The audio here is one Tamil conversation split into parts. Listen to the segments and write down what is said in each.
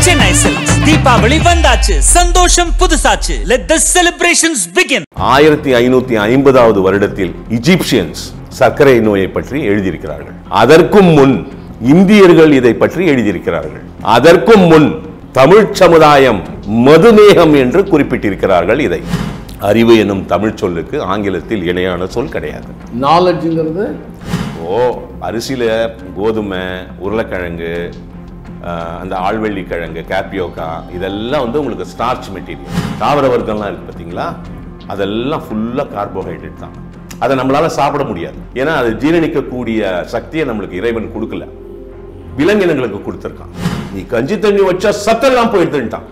Chennai Silks. தீபாவளி வந்தாச்சு சந்தோஷம் புதுசாச்சு let the celebrations begin ஆயிரத்தி ஐநூத்தி ஐம்பதாவது வருடத்தில் இஜிப்சியன்ஸ் சர்க்கரை நோயை பற்றி எழுதியிருக்கிறார்கள் அதற்கும் முன் இந்தியர்கள் இதை பற்றி எழுதியிருக்கிறார்கள் அதற்கும் முன் தமிழ் சமுதாயம் மதுமேகம் என்று குறிப்பிட்டிருக்கிறார்கள் இதை அறிவு என்னும் தமிழ் சொல்லுக்கு ஆங்கிலத்தில் இணையான சொல் கிடையாது நாலேஜுங்கிறது ஓ அரிசியில் கோதுமை உருளைக்கிழங்கு ஆஹ், அந்த ஆழ்வெள்ளி கிழங்கு கேப்பியோக்கா இதெல்லாம் வந்து உங்களுக்கு ஸ்டார்ச் மெட்டீரியல் தாவர வர்க்கம்லாம் இருக்கு பார்த்தீங்களா அதெல்லாம் ஃபுல்லாக கார்போஹைட்ரேட் தான் அதை நம்மளால சாப்பிட முடியாது ஏன்னா அது ஜீரணிக்கக்கூடிய சக்தியை நம்மளுக்கு இறைவன் கொடுக்கல விலங்கினங்களுக்கு கொடுத்துருக்கான் நீ கஞ்சி தண்ணி வச்சா சத்தெல்லாம் போயிடுதுன்ட்டான்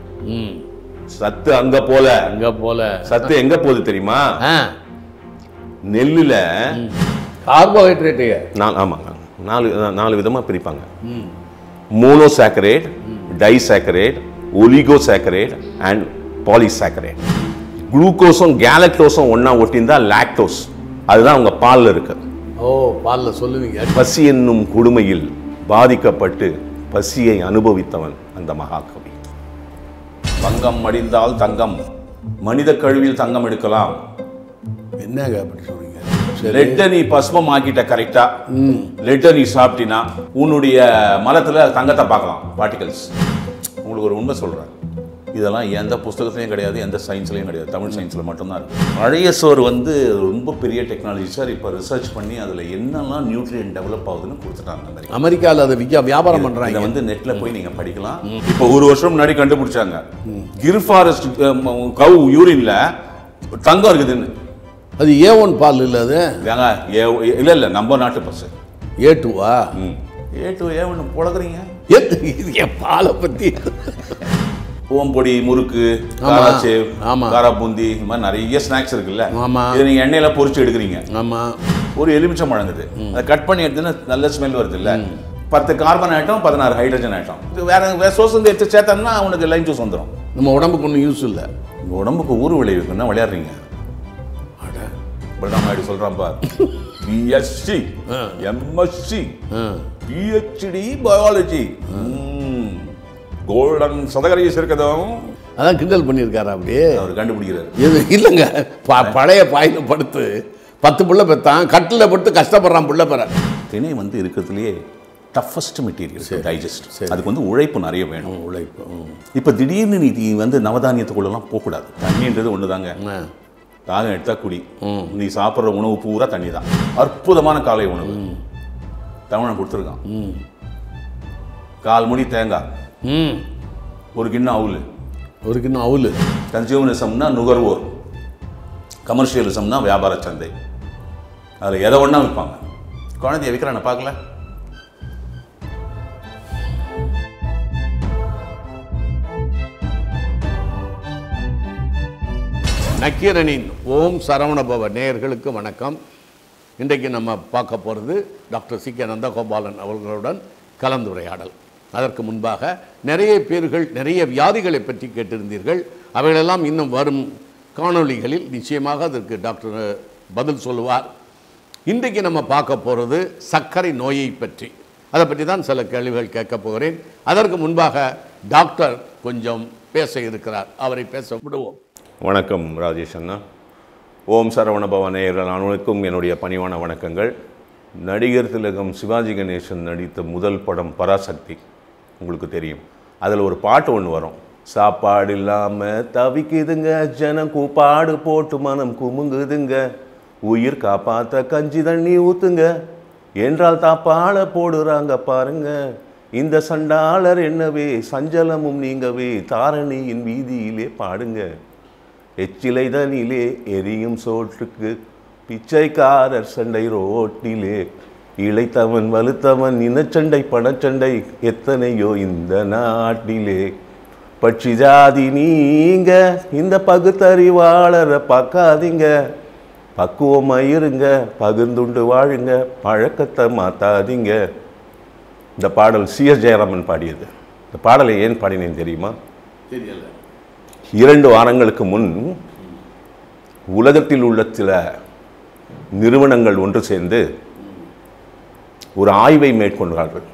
சத்து அங்க போல அங்க போல சத்து எங்க போகுது தெரியுமா ஆ நெல்லுல கார்போஹைட்ரேட்டு நாலு ஆமாங்க நாலு நாலு விதமாக பிரிப்பாங்க மோனோசாக்கரேட் டைசாக்கரேட் ஒலிகோசாக்கரேட் அண்ட் பாலிசாக்கரேட் குளுக்கோஸும் கேலக்டோஸும் ஒன்றா ஒட்டியிருந்தா லாக்டோஸ் அதுதான் அவங்க பாலில் இருக்கு ஓ பால்ல சொல்லுவீங்க பசி என்னும் கொடுமையில் பாதிக்கப்பட்டு பசியை அனுபவித்தவன் அந்த மகாகவி தங்கம் மடிந்தால் தங்கம் மனித கழிவில் தங்கம் எடுக்கலாம் என்னங்க அப்படி சொல்றீங்க சரி லெட்டை நீ பஸ்மம் ஆக்கிட்ட கரெக்டா லெட்டை நீ சாப்பிட்டினா உன்னுடைய மலத்துல தங்கத்தை பார்க்கலாம் பார்ட்டிகல்ஸ் உங்களுக்கு ஒரு உண்மை சொல்றேன் இதெல்லாம் எந்த புஸ்தகத்துலையும் கிடையாது எந்த சயின்ஸ்லையும் கிடையாது தமிழ் சயின்ஸில் மட்டும்தான் இருக்கு பழைய சோறு வந்து ரொம்ப பெரிய டெக்னாலஜி சார் இப்போ ரிசர்ச் பண்ணி அதில் என்னெல்லாம் நியூட்ரியன் டெவலப் ஆகுதுன்னு கொடுத்துட்டாங்க அந்த மாதிரி அமெரிக்கால அதை விற்க வியாபாரம் இதை பண்றாங்க வந்து நெட்ல போய் நீங்க படிக்கலாம் இப்போ ஒரு வருஷம் முன்னாடி கண்டுபிடிச்சாங்க கிர் ஃபாரஸ்ட் கவு யூரின்ல தங்கம் இருக்குதுன்னு அது ஏ ஒன் பால் இல்ல அது ஏங்க ஏ- இல்ல இல்ல நம்ம நாட்டு பஸ் ஏ டூவா ஏ டு ஏ ஒன்று புழங்குறீங்க இது என் பாலை பத்தி ஓம்பொடி முறுக்கு ஆமா. காராச்சேவ் ஆமா. காரா பூந்தி இந்த மாதிரி நிறைய ஸ்நாக்ஸ் இருக்குல்ல ஆமா. இதை நீங்க எண்ணெயில பொரிச்சு எடுக்கிறீங்க ஆமா ஒரு எலுமிச்சம் வழங்குது அதை கட் பண்ணி எடுத்துன்னா நல்ல ஸ்மெல் வருது இல்ல பத்து கார்பன் ஆட்டம் பதினாறு ஹைட்ரஜன் ஆட்டம் இது வேற வேற சோர்ஸ் வந்து எடுத்து சேர்த்தோம்னா அவனுக்கு லைன் ஜூஸ் வந்துடும் நம்ம உடம்புக்கு ஒன்றும் யூஸ் இல்லை உங்க உடம்புக்கு ஊறு விளைவிக்குன்னா விளையாடுறீங்க பிரதாமாயிடு சொல்றான் பார் BSc MSc PhD biology golden சதகரையை சேர்க்கதும் அதான் கிண்டல் பண்ணியிருக்காரு அப்படியே அவர் கண்டுபிடிக்கிறாரு இது இல்லைங்க ப- பழைய பாயில படுத்து பத்து புள்ள பெத்தான் கட்டில் படுத்து கஷ்டப்படுறான் புள்ள பெற திணை வந்து இருக்கிறதுலையே டஃபஸ்ட் மெட்டீரியல் டைஜஸ்ட் அதுக்கு வந்து உழைப்பு நிறைய வேணும் உழைப்பு ம். இப்போ திடீர்னு நீ நீ வந்து நவதானியத்துக்குள்ளெல்லாம் போகக்கூடாது தண்ணின்றது ஒன்று தாங்க ஆ. தாகம் எடுத்தா குடி நீ சாப்பிட்ற உணவு பூரா தண்ணி தான் அற்புதமான காலை உணவு தமிழன் கொடுத்துருக்கான் கால் முடி தேங்காய் ம் ஒரு கிண்ணம் அவுல் ஒரு கிண்ணம் அவுல் கன்சியூமரிசம்னா நுகர்வோர் கமர்ஷியலிசம்னா வியாபார சந்தை அதில் எதை ஒன்றா விற்பாங்க குழந்தைய விற்கிறான பார்க்கல நக்கீரனின் ஓம் சரவணபவ நேயர்களுக்கு வணக்கம் இன்றைக்கு நம்ம பார்க்க போகிறது டாக்டர் சி கே நந்தகோபாலன் அவர்களுடன் கலந்துரையாடல் அதற்கு முன்பாக நிறைய பேர்கள் நிறைய வியாதிகளை பற்றி கேட்டிருந்தீர்கள் அவைகளெல்லாம் இன்னும் வரும் காணொளிகளில் நிச்சயமாக அதற்கு டாக்டர் பதில் சொல்லுவார் இன்றைக்கு நம்ம பார்க்க போகிறது சர்க்கரை நோயை பற்றி அதை பற்றி தான் சில கேள்விகள் கேட்க போகிறேன் அதற்கு முன்பாக டாக்டர் கொஞ்சம் பேச இருக்கிறார் அவரை பேச விடுவோம் வணக்கம் ராஜேஷ் அண்ணா ஓம் சரவணபவ நேயர்கள் அனைவருக்கும் என்னுடைய பணிவான வணக்கங்கள் நடிகர் திலகம் சிவாஜி கணேசன் நடித்த முதல் படம் பராசக்தி உங்களுக்கு தெரியும் அதில் ஒரு பாட்டு ஒன்று வரும் சாப்பாடு இல்லாமல் தவிக்குதுங்க ஜனம் கூப்பாடு போட்டு மனம் குமுங்குதுங்க உயிர் காப்பாத்த கஞ்சி தண்ணி ஊத்துங்க என்றால் தாப்பால போடுறாங்க பாருங்க இந்த சண்டாளர் என்னவே சஞ்சலமும் நீங்கவே தாரணியின் வீதியிலே பாடுங்க எச்சிலை தனிலே எரியும் சோற்றுக்கு பிச்சைக்காரர் சண்டை ரோட்டிலே இளைத்தவன் வலுத்தவன் இனச்சண்டை பணச்சண்டை எத்தனையோ இந்த நாட்டிலே பட்சி ஜாதி நீங்க இந்த பகுத்தறிவாளரை பார்க்காதீங்க பக்குவமா இருங்க பகிர்ந்துண்டு வாழுங்க பழக்கத்தை மாத்தாதீங்க இந்த பாடல் சிஎஸ் ஜெயராமன் பாடியது இந்த பாடலை ஏன் பாடினேன் தெரியுமா தெரியல இரண்டு வாரங்களுக்கு முன் உலகத்தில் உள்ள சில நிறுவனங்கள் ஒன்று சேர்ந்து ஒரு ஆய்வை மேற்கொண்டார்கள்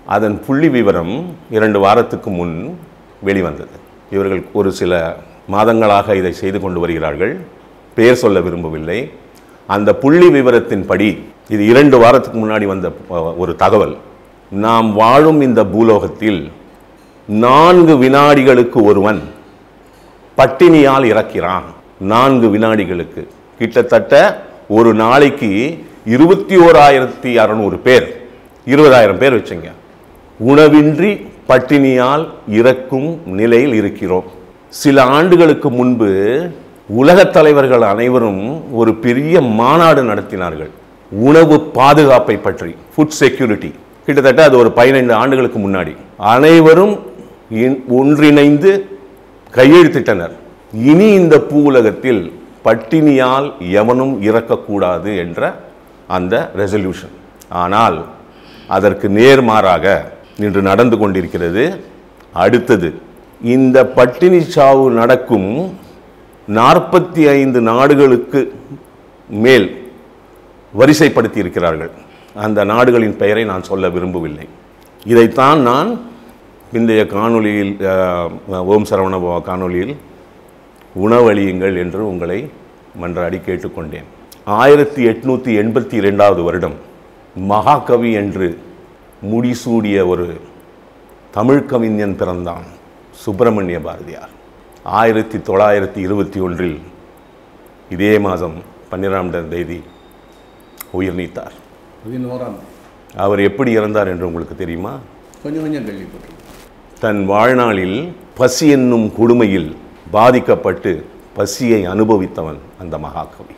அதன் புள்ளி விவரம் இரண்டு வாரத்துக்கு முன் வெளிவந்தது இவர்கள் ஒரு சில மாதங்களாக இதை செய்து கொண்டு வருகிறார்கள் பெயர் சொல்ல விரும்பவில்லை அந்த புள்ளி விவரத்தின்படி இது இரண்டு வாரத்துக்கு முன்னாடி வந்த அஹ், ஒரு தகவல் நாம் வாழும் இந்த பூலோகத்தில் நான்கு வினாடிகளுக்கு ஒருவன் பட்டினியால் இறக்கிறான் நான்கு வினாடிகளுக்கு கிட்டத்தட்ட ஒரு நாளைக்கு இருபத்தி ஓராயிரத்தி அறநூறு பேர் இருபதாயிரம் பேர் வச்சுங்க உணவின்றி பட்டினியால் இறக்கும் நிலையில் இருக்கிறோம் சில ஆண்டுகளுக்கு முன்பு உலகத் தலைவர்கள் அனைவரும் ஒரு பெரிய மாநாடு நடத்தினார்கள் உணவு பாதுகாப்பை பற்றி ஃபுட் செக்யூரிட்டி கிட்டத்தட்ட அது ஒரு பதினைந்து ஆண்டுகளுக்கு முன்னாடி அனைவரும் இன்- ஒன்றிணைந்து கையெழுத்திட்டனர் இனி இந்த பூவுலகத்தில் பட்டினியால் எவனும் இறக்கக்கூடாது என்ற அந்த ரெசல்யூஷன் ஆனால் அதற்கு நேர்மாறாக இன்று நடந்து கொண்டிருக்கிறது அடுத்தது இந்த பட்டினி சாவு நடக்கும் நாற்பத்தி ஐந்து நாடுகளுக்கு மேல் வரிசைப்படுத்தி இருக்கிறார்கள் அந்த நாடுகளின் பெயரை நான் சொல்ல விரும்பவில்லை இதைத்தான் நான் பிந்தைய காணொளியில் அஹ், ஓம் சரவணபவ காணொளியில் உணவழியுங்கள் என்று உங்களை மன்றாடி கேட்டுக்கொண்டேன் ஆயிரத்தி எட்நூற்றி எண்பத்தி இரண்டாவது வருடம் மகாகவி என்று முடிசூடிய ஒரு தமிழ் கவிஞன் பிறந்தான் சுப்பிரமணிய பாரதியார் ஆயிரத்தி தொள்ளாயிரத்தி இருபத்தி ஒன்றில் இதே மாதம் பன்னிரெண்டாம் தேதி உயிர் நீத்தார் பதினோராம் அவர் எப்படி இறந்தார் என்று உங்களுக்கு தெரியுமா கொஞ்சம் கொஞ்சம் கேள்விப்பட்டிருக்கேன் தன் வாழ்நாளில் பசி என்னும் கொடுமையில் பாதிக்கப்பட்டு பசியை அனுபவித்தவன் அந்த மகாகவி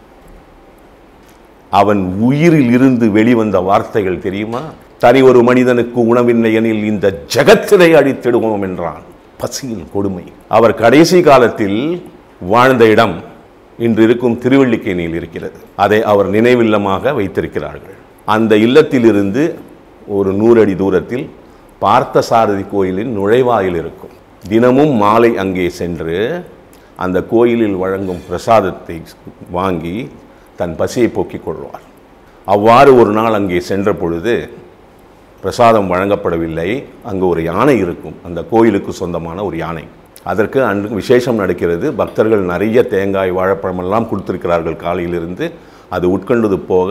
அவன் உயிரில் இருந்து வெளிவந்த வார்த்தைகள் தெரியுமா தனி ஒரு மனிதனுக்கு உணவில்லை எனில் இந்த ஜகத்தினை அழித்திடுவோம் என்றான் பசியின் கொடுமை அவர் கடைசி காலத்தில் வாழ்ந்த இடம் இன்று இருக்கும் திருவள்ளிக்கேணியில் இருக்கிறது அதை அவர் நினைவில்லமாக வைத்திருக்கிறார்கள் அந்த இல்லத்திலிருந்து ஒரு நூறு அடி தூரத்தில் பார்த்தசாரதி கோயிலின் நுழைவாயில் இருக்கும் தினமும் மாலை அங்கே சென்று அந்த கோயிலில் வழங்கும் பிரசாதத்தை வாங்கி தன் பசியை போக்கிக் கொள்வார் அவ்வாறு ஒரு நாள் அங்கே சென்ற பொழுது பிரசாதம் வழங்கப்படவில்லை அங்கு ஒரு யானை இருக்கும் அந்த கோயிலுக்கு சொந்தமான ஒரு யானை அதற்கு அன்று விசேஷம் நடக்கிறது பக்தர்கள் நிறைய தேங்காய் வாழைப்பழம் எல்லாம் கொடுத்திருக்கிறார்கள் காலையிலிருந்து அது உட்கொண்டது போக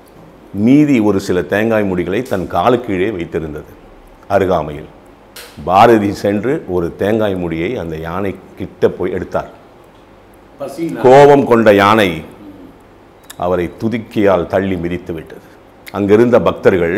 மீதி ஒரு சில தேங்காய் முடிகளை தன் காலு கீழே வைத்திருந்தது அருகாமையில் பாரதி சென்று ஒரு தேங்காய் முடியை அந்த யானை கிட்ட போய் எடுத்தார் பசி கோபம் கொண்ட யானை அவரை துதிக்கியால் தள்ளி மிதித்து விட்டது அங்கிருந்த பக்தர்கள்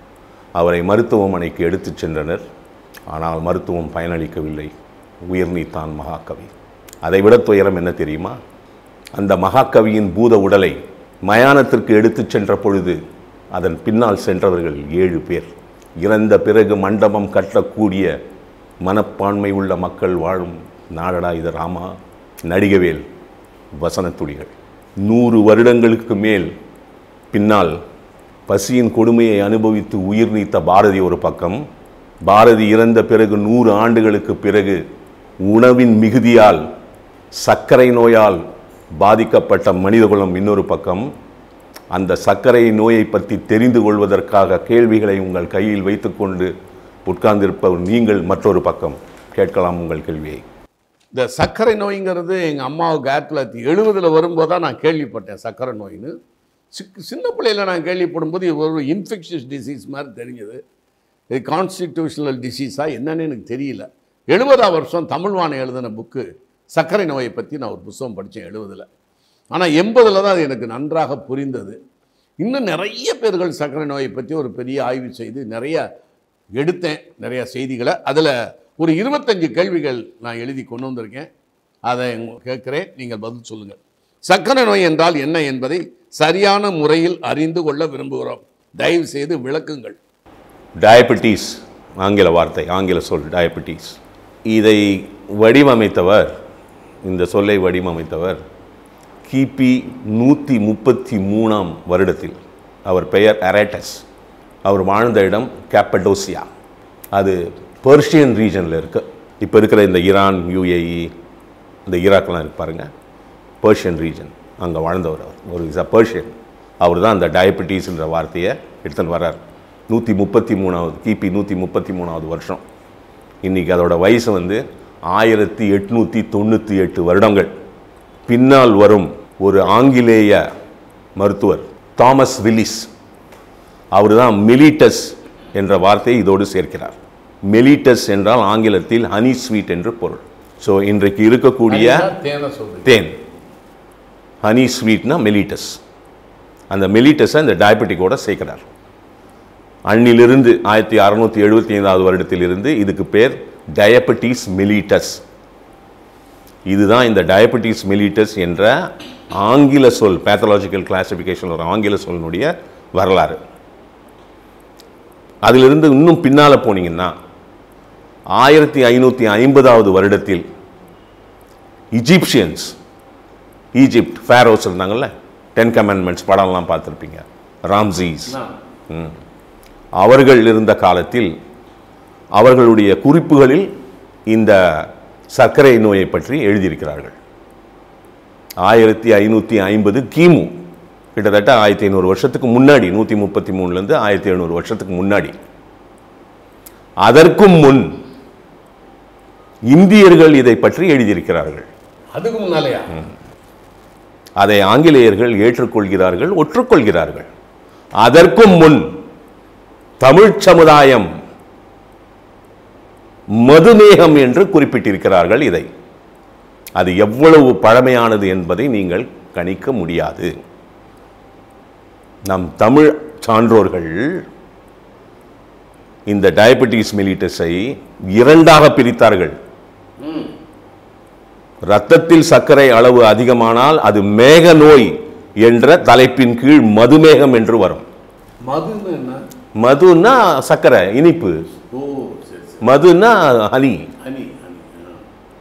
அவரை மருத்துவமனைக்கு எடுத்துச் சென்றனர் ஆனால் மருத்துவம் பயனளிக்கவில்லை உயிர் நீத்தான் மகாகவி அதைவிட துயரம் என்ன தெரியுமா அந்த மகாகவியின் பூத உடலை மயானத்திற்கு எடுத்துச் சென்ற பொழுது அதன் பின்னால் சென்றவர்கள் ஏழு பேர் இறந்த பிறகு மண்டபம் கட்டக்கூடிய மனப்பான்மை உள்ள மக்கள் வாழும் நாடடா இது ராமா நடிகவேல் வசனத்துளிகள் நூறு வருடங்களுக்கு மேல் பின்னால் பசியின் கொடுமையை அனுபவித்து உயிர் நீத்த பாரதி ஒரு பக்கம் பாரதி இறந்த பிறகு நூறு ஆண்டுகளுக்கு பிறகு உணவின் மிகுதியால் சர்க்கரை நோயால் பாதிக்கப்பட்ட மனிதகுலம் இன்னொரு பக்கம் அந்த சர்க்கரை நோயை பற்றி தெரிந்து கொள்வதற்காக கேள்விகளை உங்கள் கையில் வைத்துக்கொண்டு உட்கார்ந்திருப்பவர் நீங்கள் மற்றொரு பக்கம் கேட்கலாம் உங்கள் கேள்வியை இந்த சர்க்கரை நோய்ங்கிறது எங்கள் அம்மாவுக்கு ஆயிரத்தி தொள்ளாயிரத்தி எழுபதில் வரும்போது தான் நான் கேள்விப்பட்டேன் சர்க்கரை நோயின்னு சிக் சின்ன பிள்ளையில நான் கேள்விப்படும்போது இது ஒரு இன்ஃபெக்ஷஸ் டிசீஸ் மாதிரி தெரிஞ்சது இது கான்ஸ்டிடியூஷனல் டிசீஸா என்னன்னு எனக்கு தெரியல எழுபதாம் வருஷம் தமிழ்வாணை எழுதின புக்கு சர்க்கரை நோயை பற்றி நான் ஒரு புத்தகம் படித்தேன் எழுபதில் ஆனால் எண்பதில் தான் அது எனக்கு நன்றாக புரிந்தது இன்னும் நிறைய பேர்கள் சர்க்கரை நோயை பற்றி ஒரு பெரிய ஆய்வு செய்து நிறைய எடுத்தேன் நிறைய செய்திகளை அதில் ஒரு இருபத்தஞ்சு கேள்விகள் நான் எழுதி கொண்டு வந்திருக்கேன் அதை உங்க- கேட்கிறேன் நீங்கள் பதில் சொல்லுங்கள் சர்க்கரை நோய் என்றால் என்ன என்பதை சரியான முறையில் அறிந்து கொள்ள விரும்புகிறோம் தயவு செய்து விளக்குங்கள் டயபெட்டிஸ் ஆங்கில வார்த்தை ஆங்கில சொல் டயபெட்டிஸ் இதை வடிவமைத்தவர் இந்த சொல்லை வடிவமைத்தவர் கிபி நூற்றி முப்பத்தி மூணாம் வருடத்தில் அவர் பெயர் அரேட்டஸ் அவர் வாழ்ந்த இடம் கேப்படோசியா அது பெர்ஷியன் ரீஜனில் இருக்கு இப்போ இருக்கிற இந்த ஈரான் யுஏஇ இந்த ஈராக்லாம் இருக்கு பாருங்க பெர்ஷியன் ரீஜன் அங்கே வாழ்ந்தவர் அவர் ஒரு இஸ் அ பெர்ஷியன் அவர் தான் அந்த டயபெட்டிஸ்ன்ற வார்த்தையை எடுத்துன்னு வர்றார் நூற்றி முப்பத்தி மூணாவது கிபி நூற்றி முப்பத்தி மூணாவது வருஷம் இன்றைக்கி அதோட வயசு வந்து ஆயிரத்தி எட்நூற்றி தொண்ணூற்றி எட்டு வருடங்கள் பின்னால் வரும் ஒரு ஆங்கிலேய மருத்துவர் தாமஸ் வில்லிஸ் அவர் தான் மெலிட்டஸ் என்ற வார்த்தையை இதோடு சேர்க்கிறார் மெலிட்டஸ் என்றால் ஆங்கிலத்தில் ஹனி ஸ்வீட் என்று பொருள் ஸோ இன்றைக்கு இருக்கக்கூடிய தேனை சொல்றீங்க தேன் ஹனி ஸ்வீட்னா மெலிட்டஸ் அந்த மெலிட்டஸை இந்த டயபெட்டிக்கோட சேர்க்கிறார் அன்னிலிருந்து ஆயிரத்தி அறநூற்றி எழுபத்தி ஐந்தாவது வருடத்திலிருந்து இதுக்கு பேர் டயபெட்டிஸ் மெலிட்டஸ் இதுதான் இந்த டயபெட்டிஸ் மெலிட்டஸ் என்ற ஆங்கில சொல் பேத்தலாஜிக்கல் கிளாசிஃபிகேஷன் ஒரு ஆங்கில சொல்லினுடைய வரலாறு அதிலிருந்து இன்னும் பின்னால் போனீங்கன்னா ஆயிரத்தி ஐநூற்றி ஐம்பதாவது வருடத்தில் இஜிப்சியன்ஸ் ஈஜிப்ட் ஃபேரோஸ் இருந்தாங்கல்ல டென் கமெண்ட்மெண்ட்ஸ் படம்லாம் பார்த்துருப்பீங்க ராம்சீஸ் அவர்கள் இருந்த காலத்தில் அவர்களுடைய குறிப்புகளில் இந்த சர்க்கரை நோயை பற்றி எழுதியிருக்கிறார்கள் ஆயிரத்தி ஐநூற்றி ஐம்பது கிமு கிட்டத்தட்ட ஆயிரத்தி ஐநூறு வருஷத்துக்கு முன்னாடி நூற்றி முப்பத்தி மூணுலேருந்து ஆயிரத்தி எழுநூறு வருஷத்துக்கு முன்னாடி அதற்கும் முன் இந்தியர்கள் இதை பற்றி எழுதியிருக்கிறார்கள் அதுக்கு முன்னாலேயா அதை ஆங்கிலேயர்கள் ஏற்றுக்கொள்கிறார்கள் ஒற்றுக்கொள்கிறார்கள் அதற்கும் முன் தமிழ்ச் சமுதாயம் மதுமேகம் என்று குறிப்பிட்டிருக்கிறார்கள் இதை அது எவ்வளவு பழமையானது என்பதை நீங்கள் கணிக்க முடியாது நம் தமிழ் சான்றோர்கள் இந்த டயபெட்டிஸ் மெலிட்டஸை இரண்டாக பிரித்தார்கள் இரத்தத்தில் சர்க்கரை அளவு அதிகமானால் அது மேக நோய் என்ற தலைப்பின் கீழ் மதுமேகம் என்று வரும் மதுன்னு என்ன மதுன்னா சர்க்கரை இனிப்பு ஓ சரி சரி மதுன்னா ஹனி ஹனி ஹனி ஆ.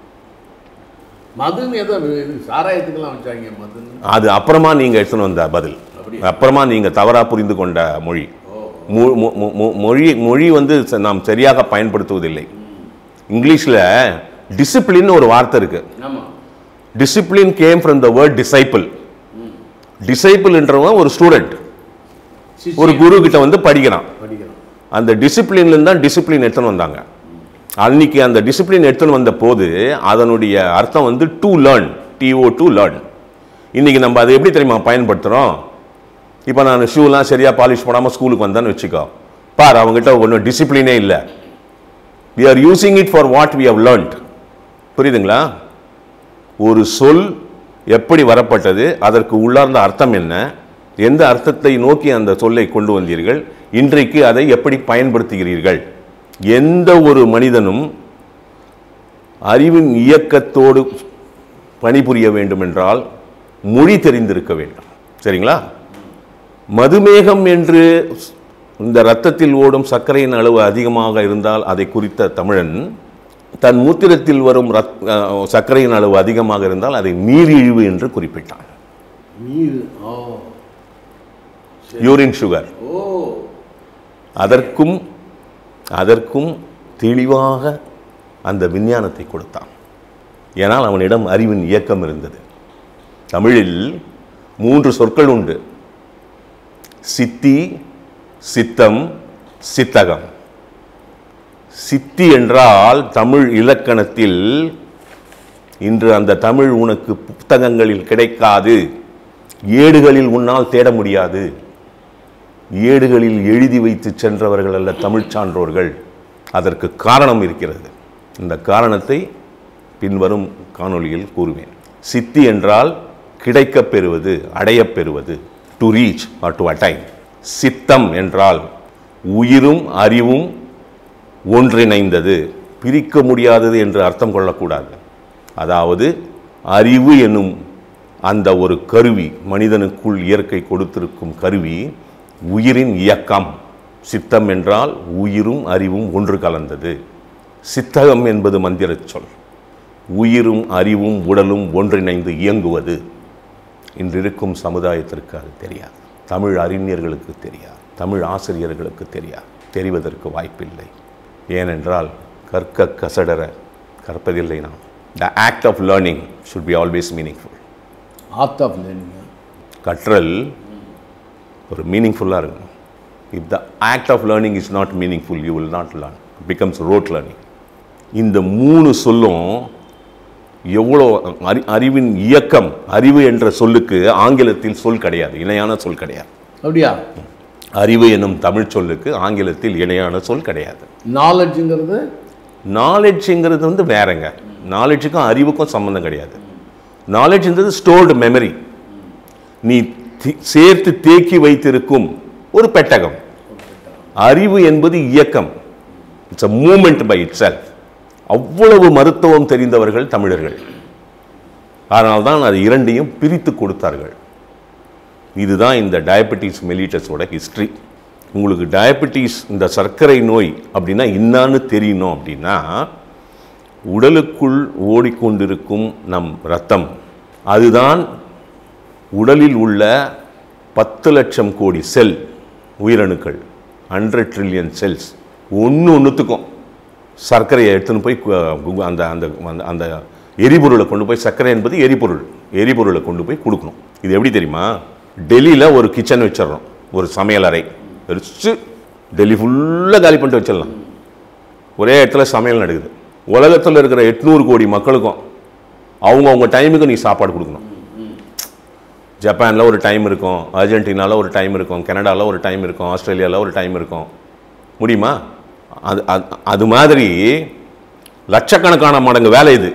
மதுன்னு ஏதோ இது சாராயத்துக்கெல்லாம் வச்சாங்க மதுன்னு அது அப்புறமா நீங்க எடுத்துன்னு வந்த பதில் அப்படியா? அப்புறமா நீங்க தவறா புரிந்து கொண்ட மொழி மொ- மொ- மொ- மொ- மொழி மொழி வந்து ச- நாம் சரியாக பயன்படுத்துவதில்லை இங்கிலீஷ்ல டிசிப்ளின் ஒரு வார்த்தை இருக்கு ஆமா discipline came from the word disciple டிசைபிள்ன்றவன் ஒரு ஸ்டூடெண்ட் ஒரு குரு கிட்ட வந்து படிக்கிறான் படிக்கிறோம் அந்த டிசிப்ளின்லேருந்து தான் டிசிப்ளின் எடுத்துன்னு வந்தாங்க அன்னைக்கு அந்த டிசிப்ளின் எடுத்துன்னு வந்த போது அதனுடைய அர்த்தம் வந்து டு லேர்ன் டிஓ டு லேர்ன் இன்னைக்கு நம்ம அதை எப்படி தெரியுமா பயன்படுத்துகிறோம் இப்போ நான் ஷூலாம் சரியாக பாலிஷ் போடாமல் ஸ்கூலுக்கு வந்தேன்னு வச்சுக்கோ பார் அவங்ககிட்ட ஒன்றும் டிசிப்ளினே இல்லை we are using it for what we have learnt புரியுதுங்களா ஒரு சொல் எப்படி வரப்பட்டது அதற்கு உள்ளார்ந்த அர்த்தம் என்ன எந்த அர்த்தத்தை நோக்கி அந்த சொல்லை கொண்டு வந்தீர்கள் இன்றைக்கு அதை எப்படி பயன்படுத்துகிறீர்கள் எந்த ஒரு மனிதனும் அறிவின் இயக்கத்தோடு பணிபுரிய வேண்டும் என்றால் மொழி தெரிந்திருக்க வேண்டும் சரிங்களா மதுமேகம் என்று இந்த இரத்தத்தில் ஓடும் சர்க்கரையின் அளவு அதிகமாக இருந்தால் அதை குறித்த தமிழன் தன் மூத்திரத்தில் வரும் ரத் அஹ், சர்க்கரையின் அளவு அதிகமாக இருந்தால் அதை நீரிழிவு என்று குறிப்பிட்டான் நீர் ஓ யூரின் சுகர் ஓ அதற்கும் அதற்கும் தெளிவாக அந்த விஞ்ஞானத்தை கொடுத்தான் ஏனால் அவனிடம் அறிவின் இயக்கம் இருந்தது தமிழில் மூன்று சொற்கள் உண்டு சித்தி சித்தம் சித்தகம் சித்தி என்றால் தமிழ் இலக்கணத்தில் இன்று அந்த தமிழ் உனக்கு புத்தகங்களில் கிடைக்காது ஏடுகளில் உன்னால் தேட முடியாது ஏடுகளில் எழுதி வைத்து சென்றவர்கள் அல்ல தமிழ்ச் சான்றோர்கள் அதற்கு காரணம் இருக்கிறது இந்த காரணத்தை பின்வரும் காணொளியில் கூறுவேன் சித்தி என்றால் கிடைக்கப் பெறுவது அடையப் பெறுவது to reach or to attain சித்தம் என்றால் உயிரும் அறிவும் ஒன்றிணைந்தது பிரிக்க முடியாதது என்று அர்த்தம் கொள்ளக்கூடாது அதாவது அறிவு என்னும் அந்த ஒரு கருவி மனிதனுக்குள் இயற்கை கொடுத்திருக்கும் கருவி உயிரின் இயக்கம் சித்தம் என்றால் உயிரும் அறிவும் ஒன்று கலந்தது சித்தகம் என்பது மந்திரச் சொல் உயிரும் அறிவும் உடலும் ஒன்றிணைந்து இயங்குவது இன்று இருக்கும் சமுதாயத்திற்கு அது தெரியாது தமிழ் அறிஞர்களுக்கு தெரியாது தமிழ் ஆசிரியர்களுக்கு தெரியாது தெரிவதற்கு வாய்ப்பில்லை ஏனென்றால் கற்க கசடர கற்பதில்லை நாம் the act of learning should be always meaningful art of learning கற்றல் ஒரு மீனிங்ஃபுல்லாக இருக்கணும் if the act of learning is not meaningful you will not learn becomes rote learning இந்த மூணு சொல்லும் எவ்வளோ அறி அறிவின் இயக்கம் அறிவு என்ற சொல்லுக்கு ஆங்கிலத்தில் சொல் கிடையாது இணையான சொல் கிடையாது அப்படியா அறிவு என்னும் தமிழ் சொல்லுக்கு ஆங்கிலத்தில் இணையான சொல் கிடையாது நாலேஜுங்கிறது நாலேஜுங்கிறது வந்து வேறங்க நாலேஜுக்கும் அறிவுக்கும் சம்மந்தம் கிடையாது நாலேஜ்ன்றது ஸ்டோர்டு மெமரி நீ தி- சேர்த்து தேக்கி வைத்திருக்கும் ஒரு பெட்டகம் அறிவு என்பது இயக்கம் it's a movement by itself அவ்வளவு மருத்துவம் தெரிந்தவர்கள் தமிழர்கள் அதனால்தான் அது இரண்டையும் பிரித்து கொடுத்தார்கள் இதுதான் இந்த டயபெட்டிஸ் மெலிட்டஸோட ஹிஸ்ட்ரி உங்களுக்கு டயபெட்டிஸ் இந்த சர்க்கரை நோய் அப்படின்னா என்னான்னு தெரியணும் அப்படின்னா உடலுக்குள் ஓடிக்கொண்டிருக்கும் நம் ரத்தம் அதுதான் உடலில் உள்ள பத்து லட்சம் கோடி செல் உயிரணுக்கள் ஹண்ட்ரட் ட்ரில்லியன் செல்ஸ் ஒன்று ஒன்றுத்துக்கும் சர்க்கரையை எடுத்துன்னு போய் கு- கு- அந்த அந்த அந்த- அந்த எரிபொருளை கொண்டு போய் சர்க்கரை என்பது எரிபொருள் எரிபொருளை கொண்டு போய் கொடுக்கணும் இது எப்படி தெரியுமா டெல்லியில் ஒரு கிச்சன் வச்சிடறோம் ஒரு சமையல் அறை வச்சு டெல்லி ஃபுல்லாக காலி பண்ணிட்டு வச்சிடலாம் ஒரே இடத்துல சமையல் நடக்குது உலகத்தில் இருக்கிற எட்நூறு கோடி மக்களுக்கும் அவங்கவுங்க டைமுக்கு நீ சாப்பாடு கொடுக்கணும் ஜப்பானில் ஒரு டைம் இருக்கும் அர்ஜென்டினாவில் ஒரு டைம் இருக்கும் கனடாவில் ஒரு டைம் இருக்கும் ஆஸ்திரேலியாவில் ஒரு டைம் இருக்கும் முடியுமா அது அது- அது மாதிரி லட்சக்கணக்கான மடங்கு வேலை இது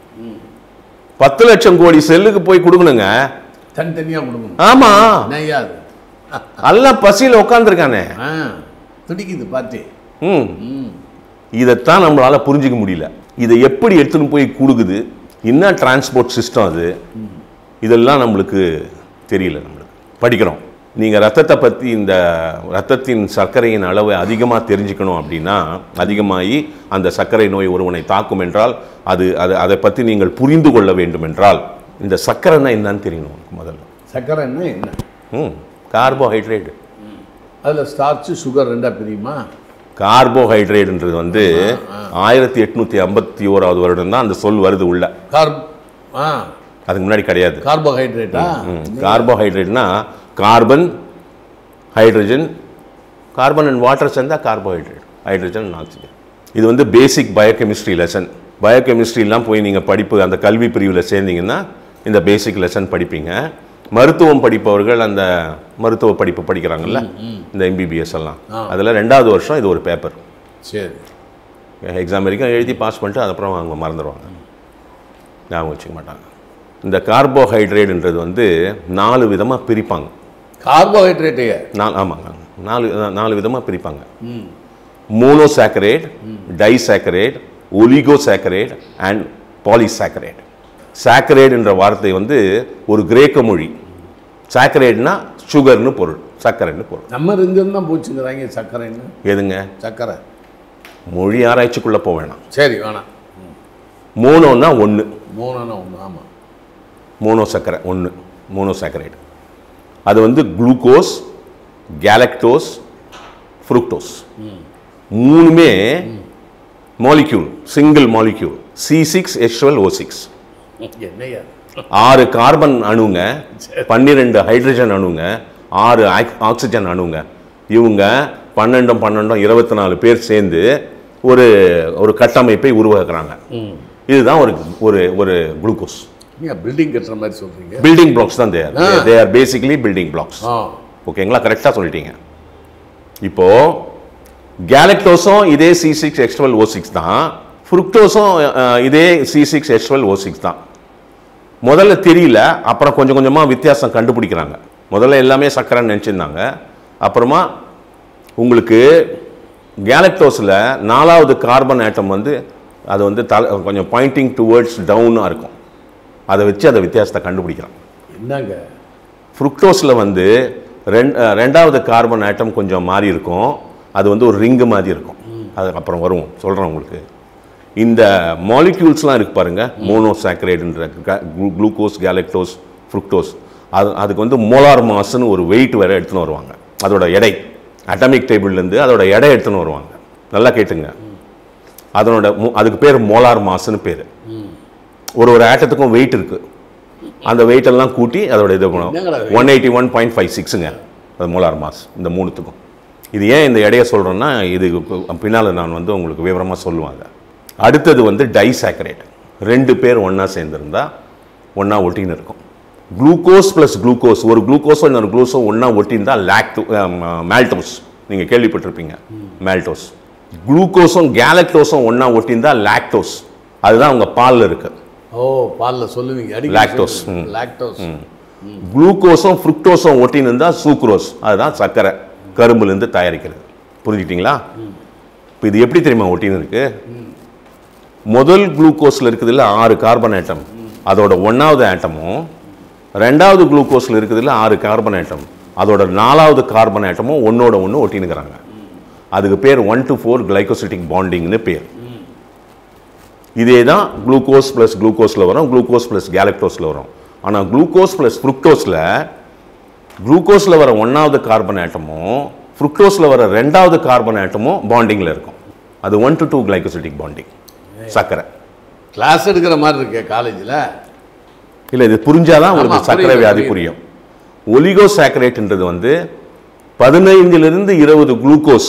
பத்து லட்சம் கோடி செல்லுக்கு போய் கொடுக்கணுங்க தனித்தனியா கொடுக்கணும் ஆமா நெய்யாது எல்லாம் பசியில் உட்காந்துருக்கானே ஆ துடிக்குது பார்த்து ம் ம் இதைத்தான் நம்மளால புரிஞ்சிக்க முடியல இதை எப்படி எடுத்துன்னு போய் கொடுக்குது என்ன டிரான்ஸ்போர்ட் சிஸ்டம் அது இதெல்லாம் நம்மளுக்கு தெரியல நம்மளுக்கு படிக்கிறோம் நீங்கள் ரத்தத்தை பற்றி இந்த ரத்தத்தின் சர்க்கரையின் அளவை அதிகமாக தெரிஞ்சுக்கணும் அப்படின்னா அதிகமாகி அந்த சர்க்கரை நோய் ஒருவனை தாக்கும் என்றால் அது அது அதை பற்றி நீங்கள் புரிந்து கொள்ள வேண்டும் என்றால் இந்த சர்க்கரைன்னா என்னன்னு தெரியணும் உனக்கு முதல்ல சர்க்கரைன்னா என்ன ம் கார்போஹைட்ரேட் அதில் ஸ்டார்ச்சு சுகர் ரெண்டா பிரியுமா கார்போஹைட்ரேட்ன்றது வந்து ஆயிரத்தி எட்நூத்தி ஐம்பத்தி ஓராவது வருடம் தான் அந்த சொல் வருது உள்ள கார்ப் ஆ அதுக்கு முன்னாடி கிடையாது கார்போஹைட்ரேட்டா கார்போஹைட்ரேட்னா carbon hydrogen carbon and water சேர்ந்தா கார்போஹைட்ரேட் ஹைட்ரஜன் அண்ட் ஆக்சிஜன் இது வந்து பேசிக் பயோகெமிஸ்ட்ரி லெசன் பயோகெமிஸ்ட்ரிலாம் போய் நீங்கள் படிப்பு அந்த கல்வி பிரிவில் சேர்ந்தீங்கன்னா இந்த பேசிக் லெசன் படிப்பீங்க மருத்துவம் படிப்பவர்கள் அந்த மருத்துவ படிப்பு படிக்கிறாங்கல்ல இந்த எம்பிபிஎஸ் எல்லாம் அதில் ரெண்டாவது வருஷம் இது ஒரு பேப்பர் சரி எக்ஸாம் வரைக்கும் எழுதி பாஸ் பண்ணிட்டு அதுக்கப்புறம் அவங்க மறந்துடுவாங்க ஞாபகம் வச்சுக்க மாட்டாங்க இந்த கார்போஹைட்ரேட்ன்றது வந்து நாலு விதமாக பிரிப்பாங்க கார்போஹைட்ரேட்டு நாலு ஆமாங்க நாலு நாலு விதமாக பிரிப்பாங்க மோனோசாக்கரேட் டைசாக்கரேட் ஒலிகோசாக்கரேட் அண்ட் பாலிசாக்கரேட் சாக்கரேட் என்ற வார்த்தை வந்து ஒரு கிரேக்க மொழி சாக்கரேட்னா சுகர்னு பொருள் சர்க்கரைன்னு பொருள் நம்ம இருந்து தான் போச்சுங்கிறாங்க சர்க்கரைன்னு எதுங்க சர்க்கரை மொழி ஆராய்ச்சிக்குள்ளே போக வேணாம் சரி வேணாம் மோனோன்னா ஒன்று மூணுன்னா ஒன்று ஆமாம் மோனோ சர்க்கரை ஒன்று மோனோசாக்கரைடு அது வந்து குளுக்கோஸ் கேலக்டோஸ் ஃப்ரூக்டோஸ் மூணுமே molecule single molecule C six எஸ்வல் ஓ சிக்ஸ் என்னையா ஆறு கார்பன் அணுங்க பன்னிரெண்டு ஹைட்ரஜன் அணுங்க ஆறு ஆக்- ஆக்சிஜன் அணுங்க இவங்க பன்னெண்டும் பன்னெண்டும் இருபத்தி நாலு பேர் சேர்ந்து ஒரு ஒரு கட்டமைப்பை உருவாக்குறாங்க இதுதான் ஒரு ஒரு ஒரு குளுக்கோஸ் நீங்கள் பில்டிங் கட்டுற மாதிரி சொல்கிறீங்க பில்டிங் பிளாக்ஸ் தான் there they are basically building blocks ஆ ஓகேங்களா கரெக்டாக சொல்லிட்டீங்க இப்போ கேலக்டோஸும் இதே சி சிக்ஸ் எக்ஸ்டுவல் ஓ சிக்ஸ் தான் ஃப்ருக்டோஸும் இதே சி சிக்ஸ் எக்ஸ்டுவல் ஓ சிக்ஸ் தான் முதல்ல தெரியல அப்புறம் கொஞ்சம் கொஞ்சமாக வித்தியாசம் கண்டுபிடிக்கிறாங்க முதல்ல எல்லாமே சக்கரைன்னு நினச்சிருந்தாங்க அப்புறமா உங்களுக்கு கேலக்டோஸில் நாலாவது கார்பன் ஆட்டம் வந்து அது வந்து தல கொஞ்சம் பாயிண்டிங் டுவர்ட்ஸ் டவுனாக இருக்கும் அதை வச்சு அந்த வித்தியாசத்தை கண்டுபிடிக்கிறாங்க என்னங்க ஃப்ருக்டோஸில் வந்து ரெண் அஹ் ரெண்டாவது கார்பன் ஆட்டம் கொஞ்சம் மாறி இருக்கும் அது வந்து ஒரு ரிங்கு மாதிரி இருக்கும் அது அப்புறம் வரும் சொல்கிறேன் உங்களுக்கு இந்த மாலிக்யூல்ஸ்லாம் இருக்கு பாருங்க மோனோசாக்கரைடுன்ற குளுக்கோஸ் கேலக்டோஸ் ஃப்ருக்டோஸ் அது அதுக்கு வந்து மோலார் மாஸ்னு ஒரு வெயிட் வேற எடுத்துன்னு வருவாங்க அதோட எடை அட்டமிக் டேபிள்லேருந்து அதோட எடை எடுத்துன்னு வருவாங்க நல்லா கேட்டுங்க அதனோட மு- அதுக்கு பேர் மோலார் மாஸ்னு பேர் ஒரு ஒரு ஆட்டத்துக்கும் வெயிட் இருக்கு அந்த weight எல்லாம் கூட்டி அதோட இது என்னங்கடா பண்ணுவோம் one eighty one point five சிக்ஸுங்க அது மோலார் மாஸ் இந்த மூணுத்துக்கும் இது ஏன் இந்த எடையை சொல்கிறேன்னா இது பின்னால் நான் வந்து உங்களுக்கு விவரமாக சொல்லுவாங்க அடுத்தது வந்து டைசாக்கரேட் ரெண்டு பேர் ஒன்றா சேர்ந்துருந்தா ஒன்றா ஒட்டின்னு இருக்கும் குளுக்கோஸ் ப்ளஸ் குளுக்கோஸ் ஒரு குளுக்கோஸோ இன்னொரு குளுக்கோஸோ ஒன்றா ஒட்டியிருந்தா லாக்டோ மேல்டோஸ் நீங்கள் கேள்விப்பட்டிருப்பீங்க மேல்டோஸ் குளுக்கோஸும் கேலக்டோஸும் ஒன்றா ஒட்டியிருந்தா லாக்டோஸ் அதுதான் அவங்க பாலில் இருக்குது ஓ பால்ல சொல்லுவீங்க அடிக்கடி Lactose, சொல்லுவீங்க. ம். லாக்டோஸ் குளுக்கோஸும் ஃப்ருக்டோஸும் ஒட்டின்னு இருந்தால் சூக்ரோஸ் அதுதான் சர்க்கரை கரும்புலேருந்து தயாரிக்கிறது புரிஞ்சுக்கிட்டீங்களா இப்போ இது எப்படி தெரியுமா ஒட்டின்னு இருக்கு முதல் குளுக்கோஸில் இருக்குதுல்ல ஆறு கார்பன் ஆட்டம் அதோட ஒன்றாவது ஆட்டமும் ரெண்டாவது குளுக்கோஸில் இருக்குதுல்ல ஆறு கார்பன் ஆட்டம் அதோட நாலாவது கார்பன் ஆட்டமும் ஒன்னோட ஒன்று ஒட்டினுக்கிறாங்க அதுக்கு பேர் ஒன் டு ஃபோர் கிளைகோசிட்டிக் பாண்டிங்னு பேர் இதே தான் குளுக்கோஸ் ப்ளஸ் குளுக்கோஸில் வரும் குளுக்கோஸ் ப்ளஸ் கேலக்டோஸில் வரும் ஆனால் குளுக்கோஸ் ப்ளஸ் ஃப்ருக்டோஸில் குளுக்கோஸில் வர ஒன்றாவது கார்பன் ஆட்டமும் ஃப்ருக்டோஸில் வர ரெண்டாவது கார்பன் ஆட்டமும் பாண்டிங்கில் இருக்கும் அது one to two glycosidic bonding சர்க்கரை கிளாஸ் எடுக்கிற மாதிரி இருக்கே காலேஜில் இல்லை இது புரிஞ்சாதான் ஆமா, உங்களுக்கு சர்க்கரை புரியுது, வியாதி புரியுது. புரியும் ஒலிகோ சாக்கரேட்ன்றது வந்து பதினைந்திலிருந்து இருபது குளுக்கோஸ்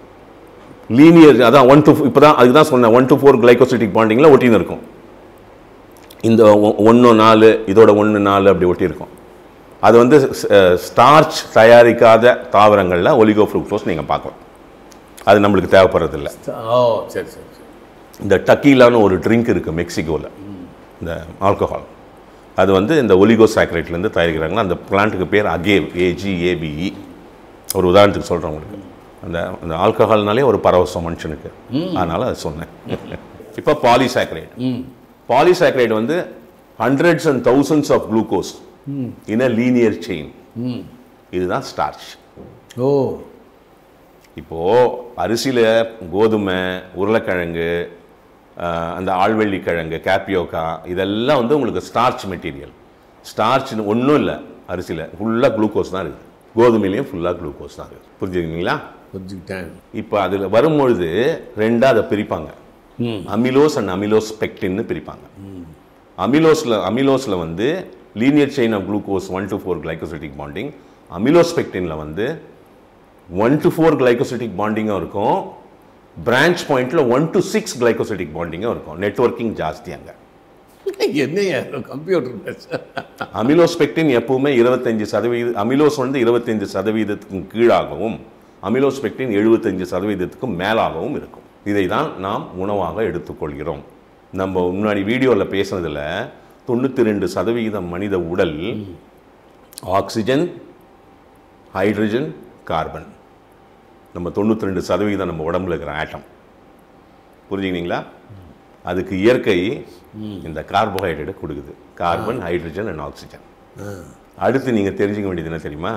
லீனியர் அதான் ஒன் டு இப்போ தான் அதுக்கு தான் சொன்னேன் ஒன் டு ஃபோர் கிளைகோசிட்டிக் பாண்டிங்கில் ஒட்டின்னு இருக்கும் இந்த ஒன்று நாலு இதோட ஒன்று நாலு அப்படி ஒட்டியிருக்கும் அது வந்து ஸ்டார்ச் தயாரிக்காத தாவரங்களில் ஒலிகோ ஃப்ரூக்டோஸ் நீங்கள் பார்க்கலாம் அது நம்மளுக்கு தேவைப்படுறதில்ல ஓ சரி சரி சரி இந்த டக்கீலான்னு ஒரு ட்ரிங்க் இருக்குது மெக்சிகோவில் இந்த ஆல்கஹால் அது வந்து இந்த ஒலிகோ சாக்ரேட்லேருந்து தயாரிக்கிறாங்கன்னா அந்த பிளான்ட்டுக்கு பேர் அகேவ் ஏஜிஏபிஇ ஒரு உதாரணத்துக்கு சொல்கிறேன் உங்களுக்கு அந்த அந்த ஆல்கஹால்னாலே ஒரு பரவசம் மனுஷனுக்கு அதனால் அது சொன்னேன் இப்போ பாலிசாக்ரைட் பாலிசாக்ரைட் வந்து hundreds and thousands of glucose in a linear chain இதுதான் ஸ்டார்ச் ஓ இப்போது அரிசியில் கோதுமை உருளைக்கிழங்கு ஆஹ், அந்த ஆழ்வெள்ளி கிழங்கு கேப்பியோக்கா இதெல்லாம் வந்து உங்களுக்கு ஸ்டார்ச் மெட்டீரியல் ஸ்டார்ச்னு ஒன்றும் இல்லை அரிசியில் ஃபுல்லாக குளுக்கோஸ் தான் இருக்குது கோதுமையிலையும் ஃபுல்லாக குளுக்கோஸ் தான் இருக்குது புரிஞ்சுக்கிங்களா புரிஞ்சுக்கிட்டேன் இப்போ அதில் வரும்பொழுது ரெண்டாக அதை பிரிப்பாங்க அமிலோஸ் அண்ட் அமிலோஸ் பெக்டின்னு பிரிப்பாங்க அமிலோஸில் அமிலோஸில் வந்து linear chain of glucose one to four glycosidic bonding அமிலோஸ்பெக்டினில் வந்து ஒன் டு ஃபோர் கிளைகோசிட்டிக் பாண்டிங்கும் இருக்கும் பிரான்ச் பாயிண்ட்ல ஒன் டு சிக்ஸ் கிளைகோசிட்டிக் பாண்டிங்கும் இருக்கும் நெட்வொர்க்கிங் ஜாஸ்தி அங்கே என்னையா கம்ப்யூட்டர் பேச அமிலோஸ்பெக்டின் எப்பவுமே இருபத்தஞ்சு சதவீத அமிலோஸ் வந்து இருபத்தஞ்சு சதவீதத்துக்கு கீழாகவும் அமிலோஸ்பெக்டின் எழுபத்தஞ்சு சதவீதத்துக்கும் மேலாகவும் இருக்கும் இதை தான் நாம் உணவாக எடுத்துக்கொள்கிறோம் நம்ம முன்னாடி வீடியோவில் பேசுனதில் தொண்ணூற்றி ரெண்டு சதவீதம் மனித உடல் ஆக்சிஜன் ஹைட்ரஜன் கார்பன் நம்ம தொண்ணூற்றி ரெண்டு சதவீதம் நம்ம உடம்புல இருக்கிற ஆட்டம் புரிஞ்சுக்கினீங்களா அதுக்கு இயற்கை இந்த கார்போஹைட்ரேட் கொடுக்குது கார்பன் ஹைட்ரஜன் அண்ட் ஆக்சிஜன் அடுத்து நீங்கள் தெரிஞ்சுக்க வேண்டியது என்ன தெரியுமா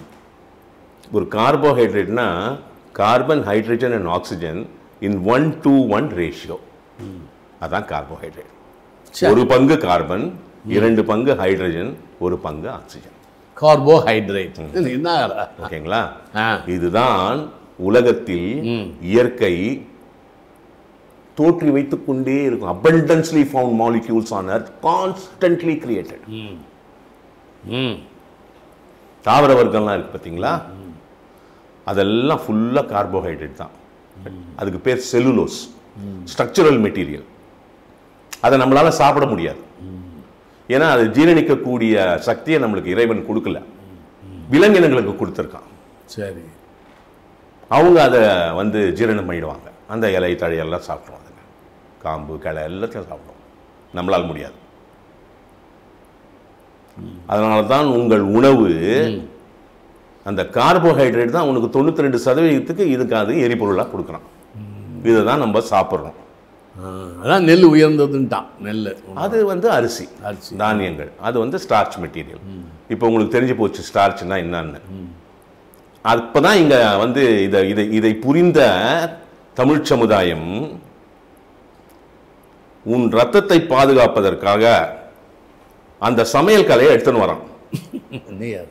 ஒரு கார்போஹைட்ரேட்னா carbon hydrogen and oxygen in one two one ratio அதான் கார்போஹைட்ரேட் ஒரு பங்கு கார்பன் இரண்டு பங்கு ஹைட்ரஜன் ஒரு பங்கு ஆக்சிஜன் கார்போஹைட்ரேட் என்ன ஓகேங்களா ஆ. இதுதான் உலகத்தில் இயற்கை தோற்றி வைத்துக் கொண்டே இருக்கும் abundantly found molecules on earth constantly created ம் தாவர வர்க்கம்லாம் இருக்கு பார்த்தீங்களா அதெல்லாம் ஃபுல்லாக கார்போஹைட்ரேட் தான் அதுக்கு பேர் செல்லுலோஸ் ஸ்ட்ரக்சரல் மெட்டீரியல் அதை நம்மளால சாப்பிட முடியாது ஏன்னா அது ஜீரணிக்கக்கூடிய சக்தியை நம்மளுக்கு இறைவன் கொடுக்கல விலங்கினங்களுக்கு கொடுத்துருக்கான் சரி அவங்க அதை வந்து ஜீரணம் பண்ணிடுவாங்க அந்த இலை தழையெல்லாம் சாப்பிடுவாங்க காம்பு கிளை எல்லாத்தையும் சாப்பிடுவோம் நம்மளால் முடியாது அதனால தான் உங்கள் உணவு அந்த கார்போஹைட்ரேட் தான் உனக்கு தொண்ணூற்றி ரெண்டு சதவீதத்துக்கு இதுக்கு அது எரிபொருளாக கொடுக்குறான் இதை தான் நம்ம சாப்பிட்றோம் ஆ, அதான் நெல் உயர்ந்ததுன்ட்டான் நெல் அது வந்து அரிசி அரிசி. தானியங்கள் அது வந்து ஸ்டார்ச் மெட்டீரியல் இப்போ உங்களுக்கு தெரிஞ்சு போச்சு ஸ்டார்ச்னா என்னன்னு அப்பதான் இங்க வந்து இதை இதை இதை புரிந்த தமிழ் சமுதாயம் உன் ரத்தத்தை பாதுகாப்பதற்காக அந்த சமையல் கலையை எடுத்துன்னு வரான் என்னையா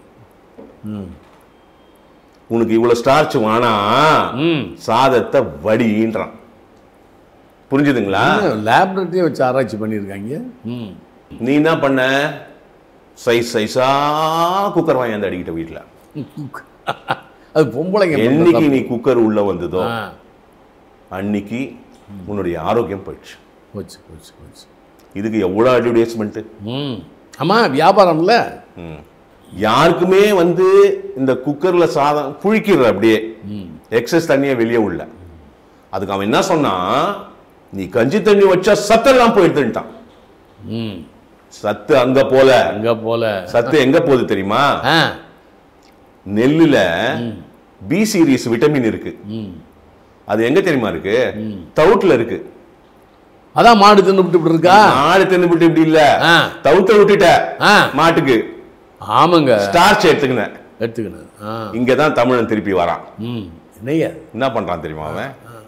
உனக்கு இவ்வளவு ஸ்டார்ச் வேணா ம் சாதத்தை வடின்றான் புரிஞ்சுதுங்களா லேபரேட்டரியே வச்சு ஆராய்ச்சி பண்ணியிருக்காங்க ம் நீ என்ன பண்ண சைஸ் சைஸா குக்கர் வாங்கி அந்த அடிக்கிட்ட வீட்டில் அது பொம்பளைங்க என்னைக்கு பண்றது நீ குக்கர் உள்ள வந்ததோ ஆ, அன்னைக்கு உன்னுடைய ஆரோக்கியம் போயிடுச்சு போச்சு போச்சு போச்சு இதுக்கு எவ்வளோ அட்வர்டைஸ்மெண்ட்டு ம் ஆமாம் வியாபாரம்ல யாருக்குமே வந்து இந்த குக்கர்ல சாதம் புழிக்கிற அப்படியே எக்ஸஸ் தண்ணியை வெளியே உள்ள அதுக்கு அவன் என்ன சொன்னான் நீ கஞ்சி தண்ணி வச்சா சத்தெல்லாம் போயிடுதுன்ட்டான் ம் சத்து அங்க போல அங்கே போல சத்து எங்க போகுது தெரியுமா ஆ நெல்லுல பி சீரிஸ் விட்டமின் இருக்கு ம் அது எங்க தெரியுமா இருக்கு தவுட்ல இருக்கு அதான் மாடு தின்னுபிட்டு இப்படி இருக்கா ஆடு தின்னுபிட்டு இப்படி இல்ல ஆ. தவுட்ட விட்டுட்ட ஆ மாட்டுக்கு ஆமாங்க ஸ்டார்ச் எடுத்துக்கினேன் எடுத்துக்கணும் ஆ இங்க தான் தமிழன் திருப்பி வரான் ம் என்னையா என்ன பண்றான் தெரியுமா அவன் ஆ